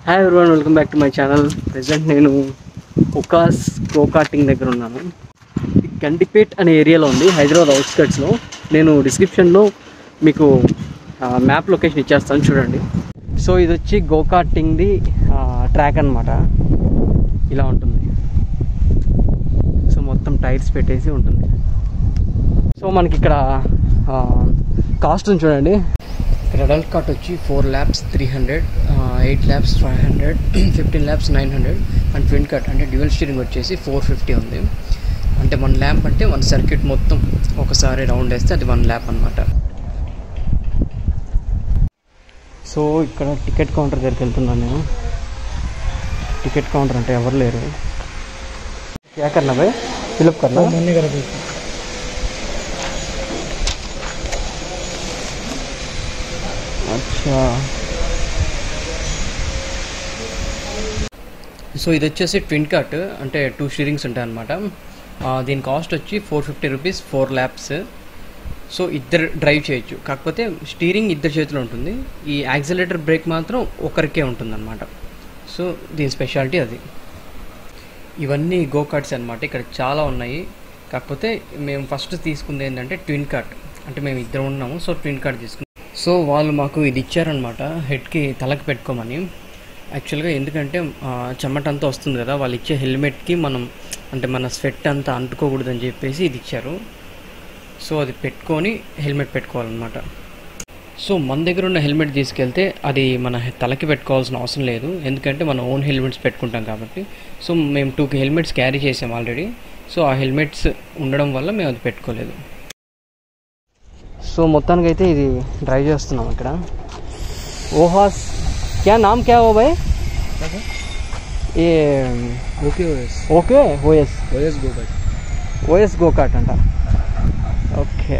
Hi everyone welcome back to my channel present నేను ఒకాస్ go karting దగ్గర ఉన్నాను ఈ గండిపేట్ అనే ఏరియాలో ఉంది హైదరాబాద్ అవుట్స్కట్స్లో నేను డిస్క్రిప్షన్లో మీకు మ్యాప్ లొకేషన్ ఇచ్చేస్తాను చూడండి సో ఇది వచ్చి గో కార్టింగ్ది ట్రాక్ అనమాట ఇలా ఉంటుంది సో మొత్తం టైర్స్ పెట్టేసి ఉంటుంది సో మనకి ఇక్కడ కాస్ట్ చూడండి ఇక్కడ అడల్ట్ కార్ట్ వచ్చి four laps three hundred eight laps five hundred fifteen laps nine hundred and twin kart అంటే డ్యూయల్ స్టీరింగ్ వచ్చేసి ఫోర్ ఫిఫ్టీ ఉంది అంటే వన్ ల్యాంప్ అంటే వన్ సర్క్యూట్ మొత్తం ఒకసారి రౌండ్ వేస్తే అది వన్ ల్యాప్ అనమాట సో ఇక్కడ టికెట్ కౌంటర్ దగ్గరికి వెళ్తున్నాను నేను టికెట్ కౌంటర్ అంటే ఎవరు లేరు क्या करना भाई फिलअप करना मरने का रखो అచ్చా సో ఇది వచ్చేసి ట్విన్ కట్ అంటే టూ స్టీరింగ్స్ ఉంటాయి అనమాట దీని కాస్ట్ వచ్చి four fifty rupees four laps so ఇద్దరు డ్రైవ్ చేయొచ్చు కాకపోతే స్టీరింగ్ ఇద్దరు చేతిలో ఉంటుంది ఈ యాక్సిలేటర్ బ్రేక్ మాత్రం ఒకరికే ఉంటుందన్నమాట సో దీని స్పెషాలిటీ అది ఇవన్నీ గో కార్ట్స్ అనమాట ఇక్కడ చాలా ఉన్నాయి కాకపోతే మేము ఫస్ట్ తీసుకుంది ఏంటంటే ట్విన్ కార్ట్ అంటే మేము ఇద్దరం ఉన్నాము సో ట్విన్ కార్ట్ తీసుకున్నాం సో వాళ్ళు మాకు ఇది ఇచ్చారనమాట హెడ్కి తలకి పెట్టుకోమని యాక్చువల్గా ఎందుకంటే ఆ, చెమట అంతా వస్తుంది కదా వాళ్ళు ఇచ్చే హెల్మెట్కి మనం అంటే మన స్వెట్ అంతా అంటుకోకూడదని చెప్పేసి ఇది ఇచ్చారు సో అది పెట్టుకొని హెల్మెట్ పెట్టుకోవాలన్నమాట సో మన దగ్గర ఉన్న హెల్మెట్ తీసుకెళ్తే అది మన హె- తలకి పెట్టుకోవాల్సిన అవసరం లేదు ఎందుకంటే మన ఓన్ హెల్మెట్స్ పెట్టుకుంటాం కాబట్టి సో మేము టూ హెల్మెట్స్ క్యారీ చేసాం ఆల్రెడీ సో ఆ హెల్మెట్స్ ఉండడం వల్ల మేము అది పెట్టుకోలేదు సో మొత్తానికి అయితే ఇది డ్రైవ్ చేస్తున్నాం ఇక్కడ ఓహాస్ క్యా నామ్ క్యా ఓ భాయ్ ఏ ओके ओएस ఓకే ఓఎస్ ओएस गो बट ఓఎస్ గోకాట్ అంట ఓకే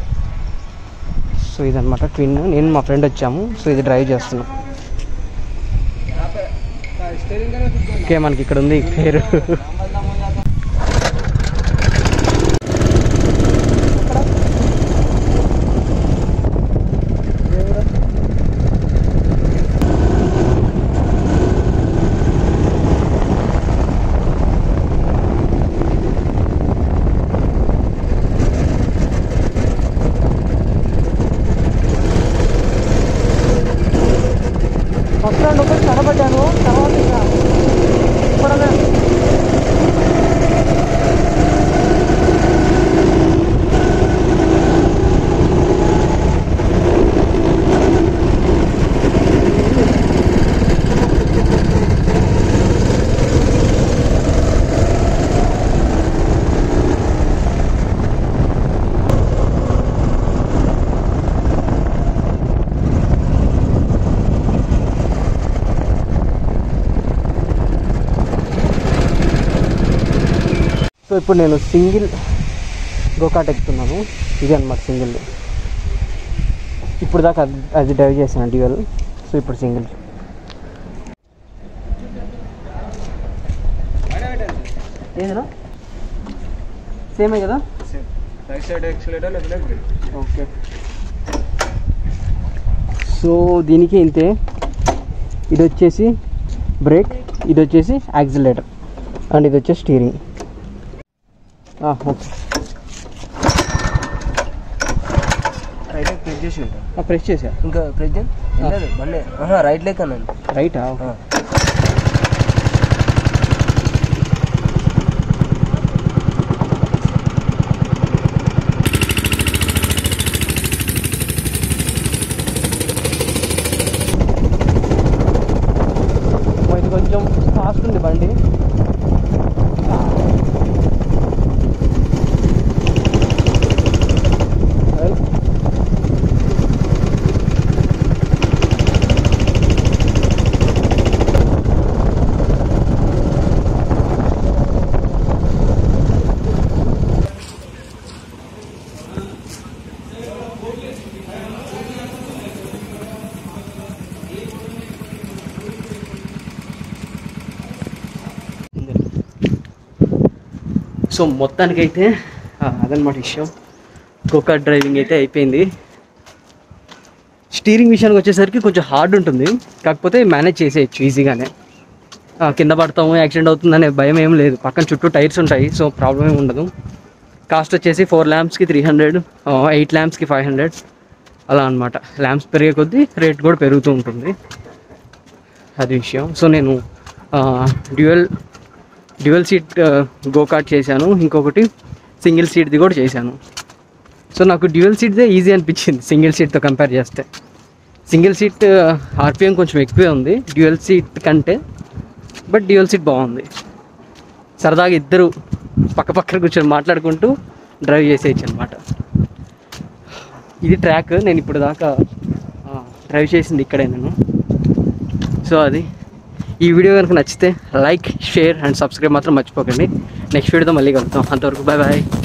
సో ఇదనమాట ట్విన్ నేను మా ఫ్రెండ్ వచ్చాము సో ఇది డ్రైవ్ చేస్తున్నాం स्टीयरिंग करो ఓకే మనకి ఇక్కడ ఉంది పేరు ఫస్ట్ రౌండ్ ఒకటి కనబడ్డాను తర్వాత ఇంకా ఇప్పుడనే సో ఇప్పుడు నేను సింగిల్ గోకాట్ ఎక్కుతున్నాను ఇది అనమాట సింగిల్ ఇప్పుడు దాకా అది అది డ్రైవ్ చేశాను డ్యూయల్ సో ఇప్పుడు సింగిల్ ఏదినా సేమే కదా right side accelerator left left brake okay so దీనికి ఇంతే ఇది వచ్చేసి బ్రేక్ ఇది వచ్చేసి యాక్సిలేటర్ అండ్ ఇది వచ్చేసి స్టీరింగ్ ఓకే రైట్ ప్రెస్ చేసి ఉంటా ప్రెస్ చేసా ఇంకా ప్రెస్ చేయండి వెళ్ళదు బండి ఆహా రైట్ లెక్క అన్నాను రైటా ఆ. ఇది కొంచెం ఫాస్ట్ ఉంది బండి సో మొత్తానికైతే ఆ, అదనమాట విషయం గోకార్ డ్రైవింగ్ అయితే అయిపోయింది స్టీరింగ్ విషయానికి వచ్చేసరికి కొంచెం హార్డ్ ఉంటుంది కాకపోతే మేనేజ్ చేసేయచ్చు ఈజీగానే ఆ, కింద పడతాము యాక్సిడెంట్ అవుతుందనే భయం ఏం లేదు పక్కన చుట్టూ టైర్స్ ఉంటాయి సో ప్రాబ్లం ఏమి ఉండదు కాస్ట్ వచ్చేసి ఫోర్ ల్యాంప్స్కి త్రీ హండ్రెడ్ ఎయిట్ ల్యాంప్స్కి ఫైవ్ హండ్రెడ్ అలా అనమాట ల్యాంప్స్ పెరిగే కొద్దీ రేట్ కూడా పెరుగుతూ ఉంటుంది అది విషయం సో నేను dual dual seat go kart చేశాను ఇంకొకటి సింగిల్ సీట్ది కూడా చేశాను సో నాకు డ్యూయల్ సీట్దే ఈజీ అనిపించింది సింగిల్ సీట్తో కంపేర్ చేస్తే సింగిల్ సీట్ ఆర్పిఎం కొంచెం ఎక్కువే ఉంది డ్యూయల్ సీట్ కంటే బట్ డ్యూయల్ సీట్ బాగుంది సరదాగా ఇద్దరు పక్క పక్కన కూర్చొని మాట్లాడుకుంటూ డ్రైవ్ చేసేయచ్చు అనమాట ఇది ట్రాక్ నేను ఇప్పుడు దాకా ఆ, డ్రైవ్ చేసింది ఇక్కడే నేను సో అది ఈ వీడియో కనుక నచ్చితే లైక్ షేర్ అండ్ సబ్స్క్రైబ్ మాత్రం మర్చిపోకండి నెక్స్ట్ వీడియోతో మళ్ళీ కలుద్దాం అంతవరకు బాయ్ బాయ్